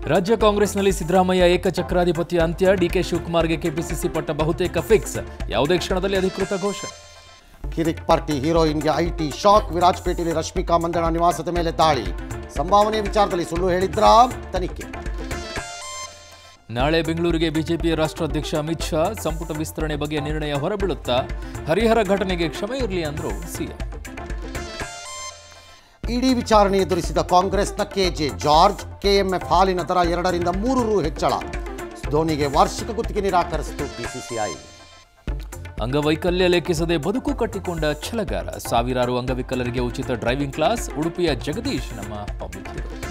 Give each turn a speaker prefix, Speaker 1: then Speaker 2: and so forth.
Speaker 1: ರಾಜ್ಯ ಕಾಂಗ್ರೆಸ್ನಲ್ಲಿ ಸಿದ್ದರಾಮಯ್ಯ ಏಕಚಕ್ರಾಧಿಪತ್ಯ ಅಂತ್ಯ ಡಿಕೆ ಶಿವಕುಮಾರ್ಗೆ ಕೆಪಿಸಿಸಿ ಪಟ್ಟ ಬಹುತೇಕ ಫಿಕ್ಸ್ ಯಾವುದೇ ಕ್ಷಣದಲ್ಲಿ ಅಧಿಕೃತ ಘೋಷಣೆ
Speaker 2: ಕಿರಿಕ್ ಪಾರ್ಟಿ ಹೀರೋಯಿನ್ಗೆ ಐಟಿ ಶಾಕ್ ವಿರಾಜಪೇಟೆಯಲ್ಲಿ ರಶ್ಮಿಕಾ ಮಂದಣ ನಿವಾಸದ ಮೇಲೆ ದಾಳಿ ಸಂಭಾವನೆ ವಿಚಾರದಲ್ಲಿ ಸುಳ್ಳು ಹೇಳಿದ್ರಾ ತನಿಖೆ
Speaker 1: ನಾಳೆ ಬೆಂಗಳೂರಿಗೆ ಬಿಜೆಪಿಯ ರಾಷ್ಟ್ರಾಧ್ಯಕ್ಷ ಅಮಿತ್ ಶಾ ಸಂಪುಟ ವಿಸ್ತರಣೆ ಬಗ್ಗೆ ನಿರ್ಣಯ ಹೊರಬೀಳುತ್ತಾ ಹರಿಹರ ಘಟನೆಗೆ ಕ್ಷಮೆ ಇರಲಿ ಅಂದ್ರು ಸಿಎಂ
Speaker 2: ಇಡಿ ವಿಚಾರಣೆ ಎದುರಿಸಿದ ಕಾಂಗ್ರೆಸ್ನ ಕೆಜೆ ಜಾರ್ಜ್ ಕೆಎಂಎಫ್ ಹಾಲಿನ ದರ ಎರಡರಿಂದ ಮೂರು ರು ಹೆಚ್ಚಳ ಧೋನಿಗೆ ವಾರ್ಷಿಕ ಗುತ್ತಿಗೆ ನಿರಾಕರಿಸಿತು ಬಿಸಿಸಿಐ
Speaker 1: ಅಂಗವೈಕಲ್ಯ ಲೆಕ್ಕಿಸದೆ ಬದುಕು ಕಟ್ಟಿಕೊಂಡ ಛಲಗಾರ ಸಾವಿರಾರು ಅಂಗವಿಕಲರಿಗೆ ಉಚಿತ ಡ್ರೈವಿಂಗ್ ಕ್ಲಾಸ್ ಉಡುಪಿಯ ಜಗದೀಶ್ ನಮ್ಮ ಪಬ್ಲಿಕ್ ಹೀರೋ